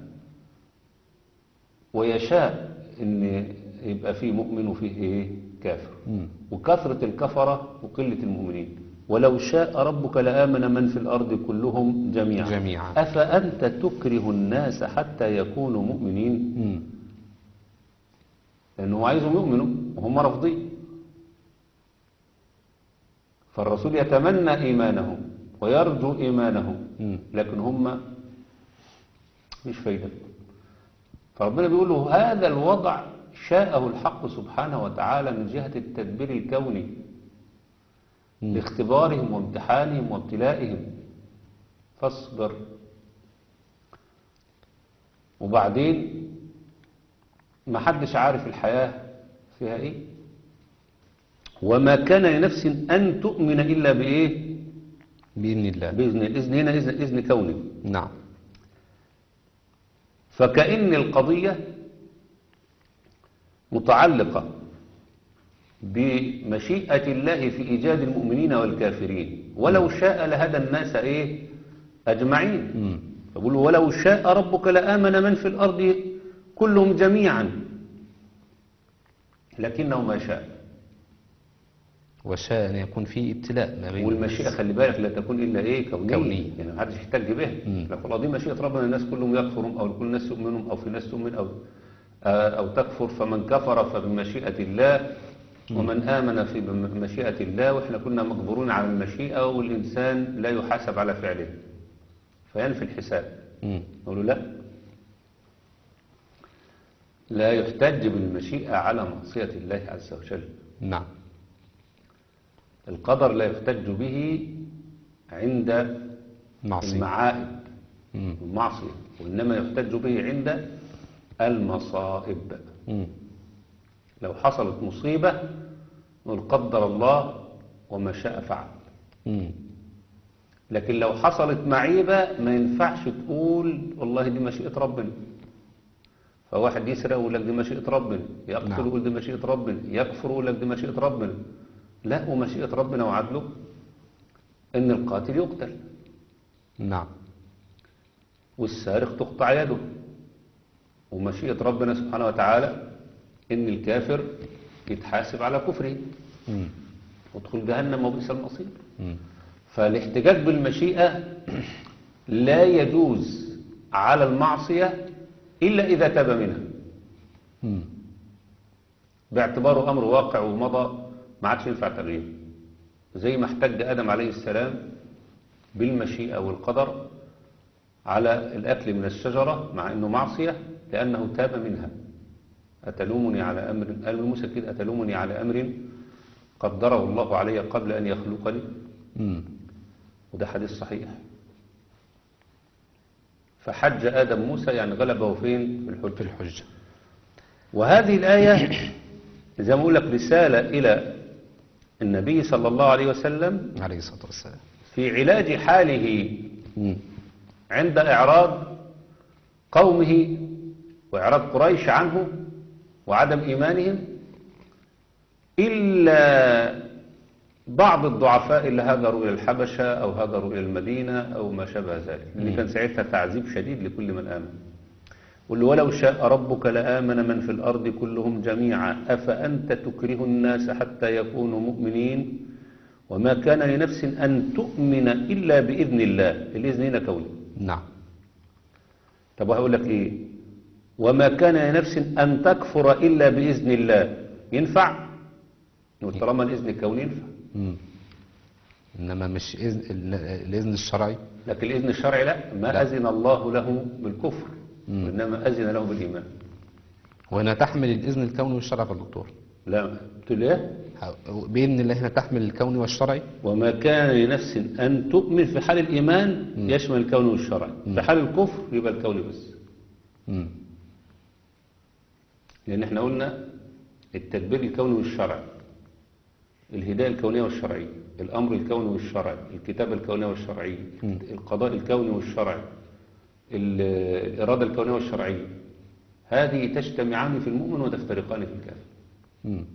ويشاء ان يبقى فيه مؤمن وفيه ايه كافر مم. وكثرة الكفرة وقلة المؤمنين ولو شاء ربك لآمن من في الأرض كلهم جميعا جميعا. أفأنت تكره الناس حتى يكونوا مؤمنين مم. لأنه هو عايزهم يؤمنوا وهم رافضين فالرسول يتمنى إيمانهم ويرجو إيمانهم مم. لكن هم مش فايدة فربنا بيقول له هذا الوضع شاءه الحق سبحانه وتعالى من جهة التدبير الكوني مم. لاختبارهم وامتحانهم وابتلائهم فاصبر وبعدين ما حدش عارف الحياة فيها ايه وما كان لنفس أن تؤمن إلا بإيه بإذن الله بإذن الإذن هنا إذن, إذن كوني نعم فكأن القضية متعلقة بمشيئة الله في إيجاد المؤمنين والكافرين ولو شاء لهدى الناس إيه أجمعين مم. يقول ولو شاء ربك لآمن من في الأرض كلهم جميعا لكنه ما شاء وشاء أن يكون فيه ابتلاء ما بين والمشيئة خلي بالك لا تكون إلا إيه كونية, كونية. يعني ما حدش يحتج بها مم. لكن والله دي مشيئة ربنا الناس كلهم يكفرون أو كل الناس تؤمنهم أو في ناس تؤمن أو آه، أو تكفر فمن كفر فبمشيئة الله ومن آمن في مشيئة الله وإحنا كنا مجبورون على المشيئة والإنسان لا يحاسب على فعله فينفي الحساب مم. نقول له لا لا يحتج بالمشيئة على معصية الله عز وجل نعم القدر لا يحتج به عند معصية المعائب مم. المعصية وإنما يحتج به عند المصائب مم. لو حصلت مصيبة نقول قدر الله وما شاء فعل مم. لكن لو حصلت معيبة ما ينفعش تقول والله دي مشيئة ربنا فواحد يسرق ويقول لك دي مشيئة ربنا يقتل نعم. ويقول دي مشيئة ربنا يكفر ويقول لك دي مشيئة ربنا لا ومشيئة ربنا وعدله ان القاتل يقتل نعم والسارق تقطع يده ومشيئة ربنا سبحانه وتعالى ان الكافر يتحاسب على كفره مم. وادخل جهنم وبئس المصير مم. فالاحتجاج بالمشيئة لا يجوز على المعصية إلا إذا تاب منها مم. باعتباره أمر واقع ومضى ما عادش ينفع تغييره زي ما احتج آدم عليه السلام بالمشيئة والقدر على الأكل من الشجرة مع أنه معصية لأنه تاب منها أتلومني على أمر قال موسى كده أتلومني على أمر قدره الله علي قبل أن يخلقني مم. وده حديث صحيح فحج آدم موسى يعني غلبه فين في الحج في الحجة وهذه الآية زي ما أقول لك رسالة إلى النبي صلى الله عليه وسلم عليه الصلاة والسلام في علاج حاله مم. عند إعراض قومه وإعراض قريش عنه وعدم إيمانهم إلا بعض الضعفاء اللي هاجروا إلى الحبشة أو هاجروا إلى المدينة أو ما شابه ذلك اللي كان ساعتها تعذيب شديد لكل من آمن قل له ولو شاء ربك لآمن من في الأرض كلهم جميعا أفأنت تكره الناس حتى يكونوا مؤمنين وما كان لنفس أن تؤمن إلا بإذن الله الإذن هنا كوني نعم طب وهقول لك إيه وما كان لنفس أن تكفر إلا بإذن الله ينفع نقول طالما الإذن الكوني ينفع مم. إنما مش إذن ال- الإذن الشرعي لكن الإذن الشرعي لا ما لا. أذن الله له بالكفر مم. وإنما أذن له بالإيمان وهنا تحمل الإذن الكوني والشرعي يا دكتور لا قلت له إيه ه- بإذن الله هنا تحمل الكوني والشرعي وما كان لنفس أن تؤمن في حال الإيمان يشمل الكون والشرع في حال الكفر يبقى الكون بس مم. لأن احنا قلنا التدبير الكوني والشرعي الهداية الكونية والشرعية الأمر الكوني والشرعي الكتابة الكونية والشرعية القضاء الكوني والشرعي ال- الإرادة الكونية والشرعية هذه تجتمعان في المؤمن وتفترقان في الكافر مم.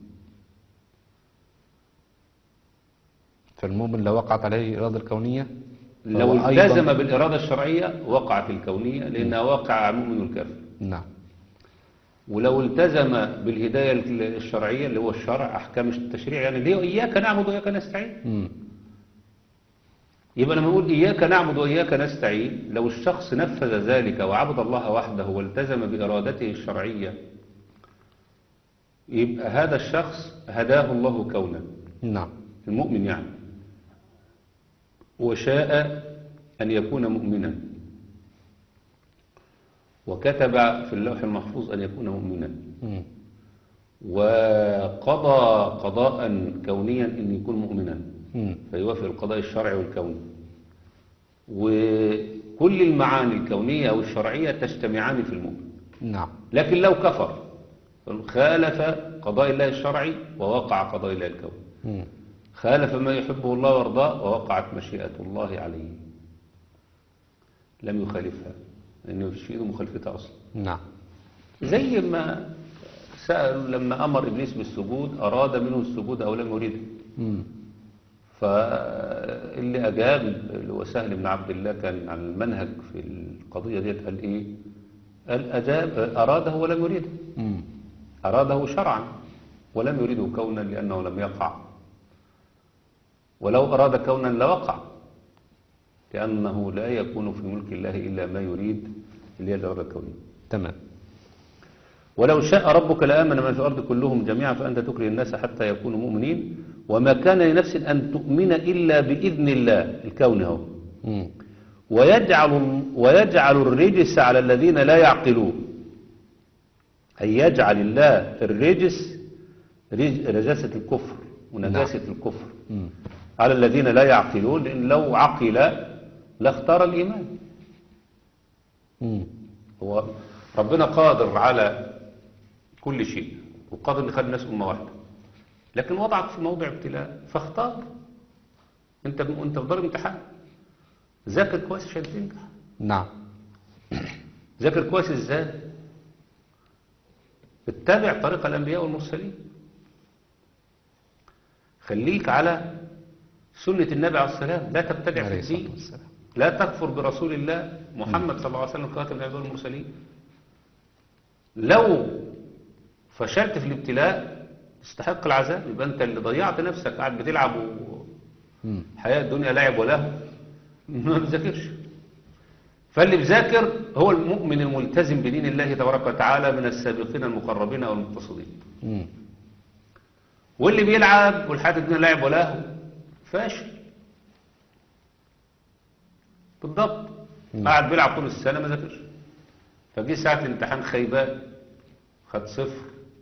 فالمؤمن لو وقعت عليه الإرادة الكونية لو فهو أيضاً- التزم بالإرادة الشرعية وقعت الكونية لأنها واقعة على المؤمن والكافر نعم ولو التزم بالهداية الشرعية اللي هو الشرع أحكام التشريع يعني اللي هو إياك نعبد وإياك نستعين مم. يبقى لما نقول إياك نعبد وإياك نستعين لو الشخص نفذ ذلك وعبد الله وحده والتزم بإرادته الشرعية يبقى هذا الشخص هداه الله كونا نعم المؤمن يعني وشاء أن يكون مؤمنا وكتب في اللوح المحفوظ أن يكون مؤمنا مم. وقضى قضاء كونيا أن يكون مؤمنا مم. فيوافق القضاء الشرعي والكوني وكل المعاني الكونية أو الشرعية تجتمعان في المؤمن نعم لكن لو كفر خالف قضاء الله الشرعي ووقع قضاء الله الكوني مم. خالف ما يحبه الله ويرضاه ووقعت مشيئة الله عليه لم يخالفها لأنه في ايده مخالفتها أصلا نعم زي ما سأل لما أمر إبليس بالسجود أراد منه السجود أو لم يريده مم. فاللي أجاب اللي هو سهل بن عبد الله كان على المنهج في القضية ديت قال إيه قال أجاب أراده ولم يريده مم. أراده شرعا ولم يريده كونا لأنه لم يقع ولو أراد كونا لوقع لأنه لا يكون في ملك الله إلا ما يريد اللي هي الإرادة الكونية تمام ولو شاء ربك لآمن من في الأرض كلهم جميعا فأنت تكره الناس حتى يكونوا مؤمنين وما كان لنفس أن تؤمن إلا بإذن الله الكون هو مم. ويجعل, ويجعل الرجس على الذين لا يعقلون أي يجعل الله الرجس رج- رجاسة الكفر ونجاسة الكفر مم. على الذين لا يعقلون لأن لو عقل لاختار الإيمان مم. هو ربنا قادر على كل شيء وقادر ان يخلي الناس أمة واحدة لكن وضعك في موضع ابتلاء فاختار انت انت في دار امتحان ذاكر كويس عشان تنجح نعم ذاكر كويس ازاي اتبع طريق الانبياء والمرسلين خليك على سنة النبي عليه السلام لا تبتدع في عليه الصلاة الدين والسلام لا تكفر برسول الله محمد صلى الله عليه وسلم خاتم الانبياء والمرسلين لو فشلت في الابتلاء تستحق العذاب يبقى انت اللي ضيعت نفسك قاعد بتلعب مم. وحياة الدنيا لعب ولهو ما بذاكرش فاللي بذاكر هو المؤمن الملتزم بدين الله تبارك وتعالى من السابقين المقربين او المقتصدين مم. واللي بيلعب والحياة الدنيا لعب ولهو فاشل بالضبط قاعد بيلعب طول السنة ما ذاكرش فجي ساعة الامتحان خيبان خد صفر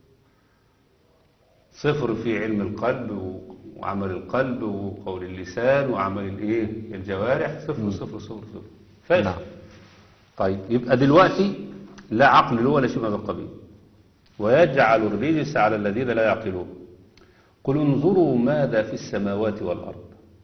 صفر في علم القلب و- وعمل القلب وقول اللسان وعمل الايه الجوارح صفر صفر صفر صفر فاشل نعم. طيب يبقى دلوقتي لا عقل له ولا شيء من هذا القبيل ويجعل الرجس على الذين لا يعقلون قل انظروا ماذا في السماوات والأرض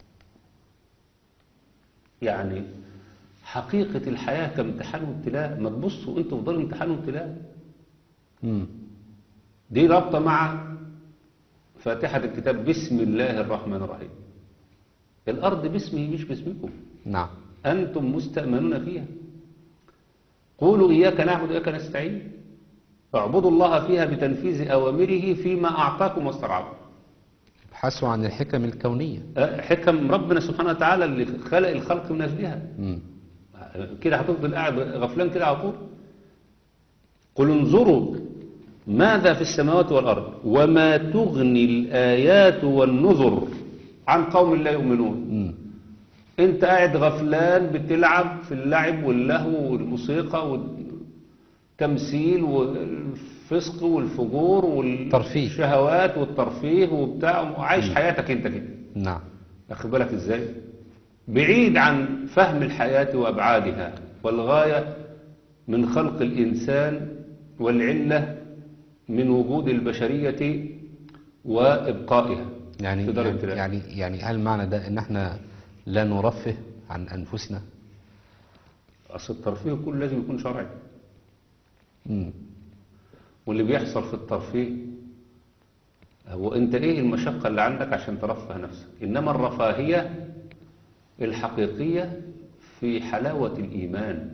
يعني حقيقة الحياة كامتحان وابتلاء ما تبصوا انتوا في دار امتحان وابتلاء مم. دي رابطة مع فاتحة الكتاب بسم الله الرحمن الرحيم الأرض باسمه مش باسمكم نعم أنتم مستأمنون فيها قولوا إياك نعبد وإياك نستعين اعبدوا الله فيها بتنفيذ أوامره فيما أعطاكم واسترعاكم ابحثوا عن الحكم الكونية أه، حكم ربنا سبحانه وتعالى اللي خلق الخلق من أجلها مم. كده هتفضل قاعد غفلان كده على طول قل انظروا ماذا في السماوات والأرض وما تغني الآيات والنذر عن قوم لا يؤمنون مم. انت قاعد غفلان بتلعب في اللعب واللهو والموسيقى والتمثيل والفسق والفجور ترفيه. والشهوات والترفيه وبتاع وعايش حياتك انت كده نعم أخذ بالك إزاي بعيد عن فهم الحياة وأبعادها والغاية من خلق الإنسان والعلة من وجود البشرية وإبقائها يعني في دار يعني, الابتلاء. يعني يعني هل معنى ده ان احنا لا نرفه عن انفسنا أصل الترفيه كله لازم يكون شرعي مم. واللي بيحصل في الترفيه هو انت ايه المشقة اللي عندك عشان ترفه نفسك انما الرفاهية الحقيقية في حلاوة الايمان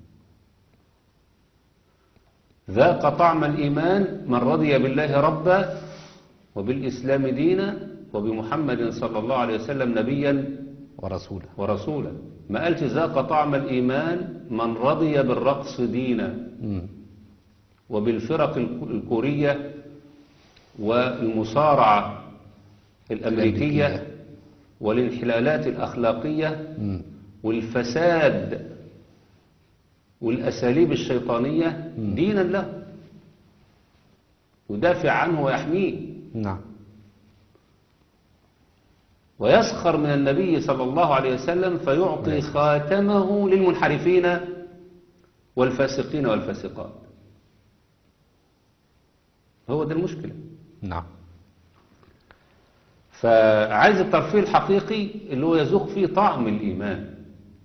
ذاق طعم الايمان من رضي بالله ربا وبالاسلام دينا وبمحمد صلى الله عليه وسلم نبيا ورسوله ورسولا ما قالش ذاق طعم الايمان من رضي بالرقص دينا مم. وبالفرق الك- الكورية والمصارعة الأمريكية الأمريكية. والانحلالات الأخلاقية مم. والفساد والأساليب الشيطانية مم. دينا له يدافع عنه ويحميه نعم ويسخر من النبي صلى الله عليه وسلم فيعطي خاتمه للمنحرفين والفاسقين والفاسقات هو ده المشكلة نعم فعايز الترفيه الحقيقي اللي هو يذوق فيه طعم الإيمان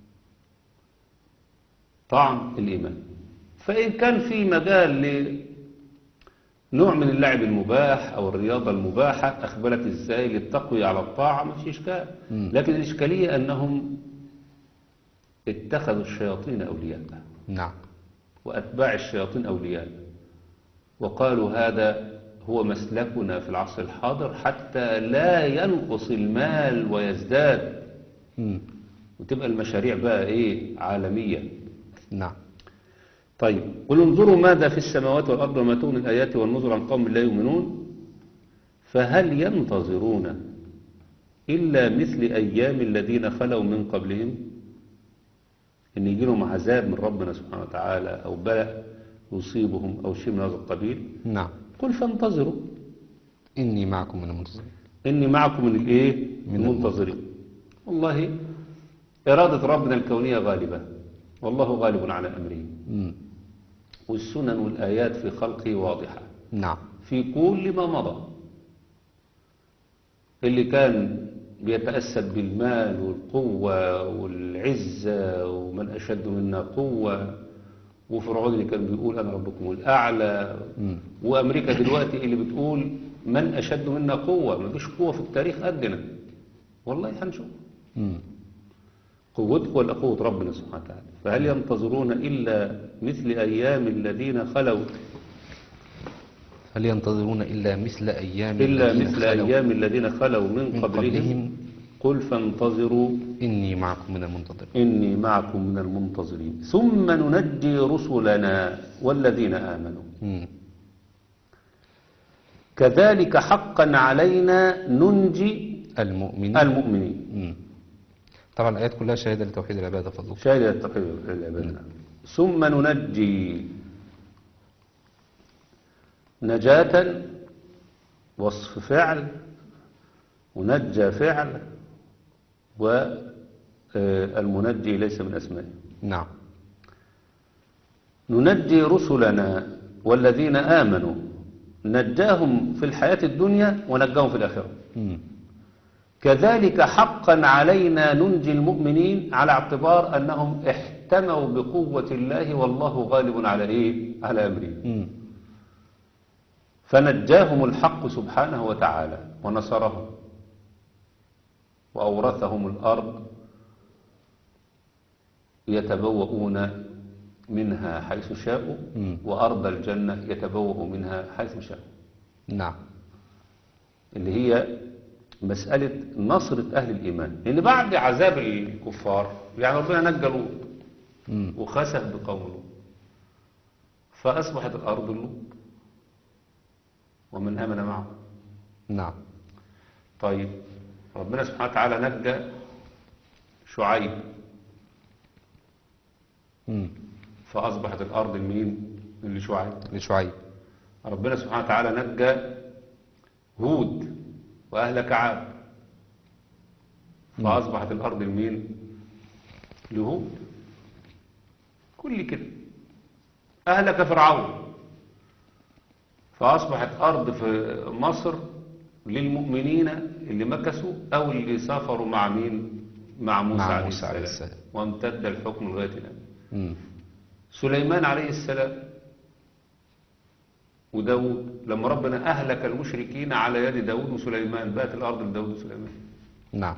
طعم الإيمان فإن كان في مجال لنوع من اللعب المباح أو الرياضة المباحة أخبرت إزاي للتقوية على الطاعة ما فيش إشكال مم. لكن الإشكالية أنهم اتخذوا الشياطين أولياء نعم وأتباع الشياطين أولياء وقالوا هذا هو مسلكنا في العصر الحاضر حتى لا ينقص المال ويزداد مم. وتبقى المشاريع بقى إيه عالمية نعم طيب قل انظروا ماذا في السماوات والأرض وما تغني الآيات والنذر عن قوم لا يؤمنون فهل ينتظرون إلا مثل أيام الذين خلوا من قبلهم إن يجي لهم عذاب من ربنا سبحانه وتعالى أو بلاء يصيبهم أو شيء من هذا القبيل نعم قل فانتظروا إني معكم من المنتظرين إني معكم من الإيه من المنتظرين والله إرادة ربنا الكونية غالبة والله غالب على أمره مم. والسنن والآيات في خلقه واضحة نعم في كل ما مضى اللي كان بيتأسد بالمال والقوة والعزة ومن أشد منا قوة وفرعون اللي كان بيقول أنا ربكم الأعلى مم. وأمريكا دلوقتي اللي بتقول من أشد منا قوة ما فيش قوة في التاريخ قدنا والله هنشوف مم. قوتك ولا قوة ربنا سبحانه وتعالى فهل ينتظرون إلا مثل أيام الذين خلوا هل ينتظرون إلا مثل أيام إلا الذين مثل خلوا أيام الذين خلوا من من قبلهم قبلهم قل فانتظروا إني معكم من المنتظرين إني معكم من المنتظرين ثم ننجي رسلنا والذين آمنوا مم. كذلك حقا علينا ننجي المؤمنين المؤمنين مم. طبعا الآيات كلها شهادة لتوحيد العبادة فضلكم شاهد التقييد العبادة ثم ننجي نجاة وصف فعل ونجى فعل والمنجي ليس من أسمائه نعم ننجي رسلنا والذين آمنوا نجاهم في الحياة الدنيا ونجاهم في الآخرة مم. كذلك حقا علينا ننجي المؤمنين على اعتبار أنهم احتموا بقوة الله والله غالب على إيه؟ على أمره مم. فنجاهم الحق سبحانه وتعالى ونصرهم وأورثهم الأرض يتبوؤون منها حيث شاءوا مم. وأرض الجنة يتبوأ منها حيث شاءوا نعم اللي هي مسألة نصرة أهل الإيمان لأن بعد عذاب الكفار يعني ربنا نجى لوط مم. وخسف بقوم لوط فأصبحت الأرض لوط ومن آمن معه نعم طيب ربنا سبحانه وتعالى نجى شعيب مم. فأصبحت الأرض لمين؟ لشعيب لشعيب ربنا سبحانه وتعالى نجى هود وأهلك عاد فأصبحت الأرض لمين؟ لهود كل كده أهلك فرعون فأصبحت أرض في مصر للمؤمنين اللي مكثوا أو اللي سافروا مع مين؟ مع موسى, مع عليه, موسى عليه السلام. السلام. وامتد الحكم لغاية الآن مم. سليمان عليه السلام وداود لما ربنا أهلك المشركين على يد داود وسليمان بقت الأرض لداود وسليمان نعم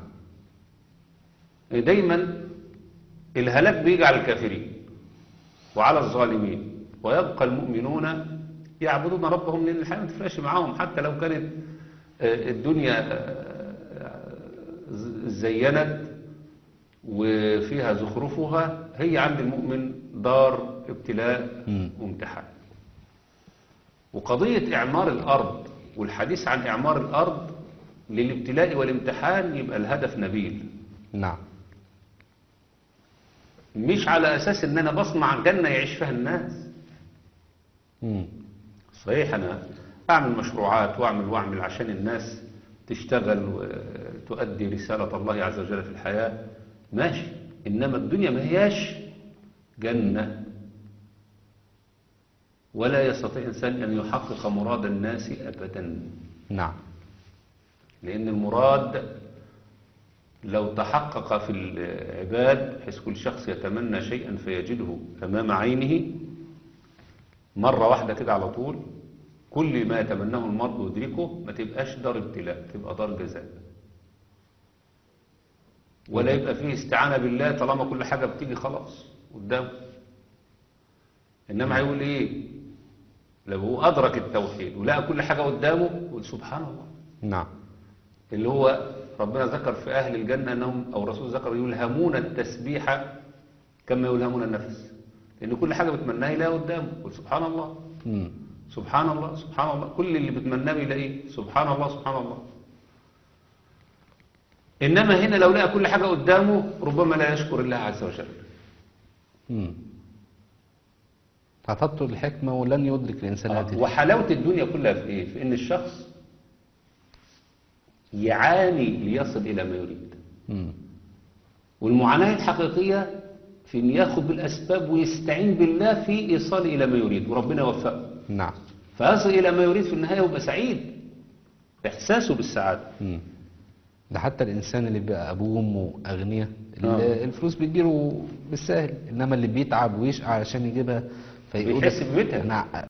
دايما الهلاك بيجي على الكافرين وعلى الظالمين ويبقى المؤمنون يعبدون ربهم لأن الحياة ما تفرقش معاهم حتى لو كانت آه، الدنيا آه، ز- زينت وفيها زخرفها هي عند المؤمن دار ابتلاء مم. وامتحان وقضية إعمار الأرض والحديث عن إعمار الأرض للابتلاء والامتحان يبقى الهدف نبيل نعم مش على أساس إن أنا بصنع جنة يعيش فيها الناس مم. صحيح أنا أعمل مشروعات وأعمل وأعمل عشان الناس تشتغل وتؤدي رسالة الله عز وجل في الحياة ماشي إنما الدنيا ما هياش جنة ولا يستطيع إنسان أن يحقق مراد الناس أبدا نعم لأن المراد لو تحقق في العباد بحيث كل شخص يتمنى شيئا فيجده أمام عينه مرة واحدة كده على طول كل ما يتمناه المرء يدركه ما تبقاش دار ابتلاء تبقى دار جزاء ولا يبقى فيه استعانة بالله طالما كل حاجة بتيجي خلاص قدامه إنما هيقول إيه لو هو أدرك التوحيد ولقى كل حاجة قدامه يقول سبحان الله نعم اللي هو ربنا ذكر في أهل الجنة أنهم أو الرسول ذكر يلهمون التسبيح كما يلهمون النفس لأن كل حاجة بتمناها يلاقيها قدامه يقول سبحان الله مم. سبحان الله سبحان الله كل اللي بتمناه بيلاقيه سبحان الله سبحان الله إنما هنا لو لقى كل حاجة قدامه ربما لا يشكر الله عز وجل مم. هتبطل الحكمة ولن يدرك الإنسان هذه الحكمة. وحلاوة الدنيا كلها في إيه؟ في إن الشخص يعاني ليصل إلى ما يريد مم. والمعاناة الحقيقية في إن ياخد بالأسباب ويستعين بالله في إيصال إلى ما يريد وربنا يوفقه نعم فيصل إلى ما يريد في النهاية ويبقى سعيد إحساسه بالسعادة مم. ده حتى الإنسان اللي بقى أبوه وأمه أغنياء آه. الفلوس بتجيله بالسهل إنما اللي بيتعب ويشقى عشان يجيبها فيقول بيحس بقيمتها. أنا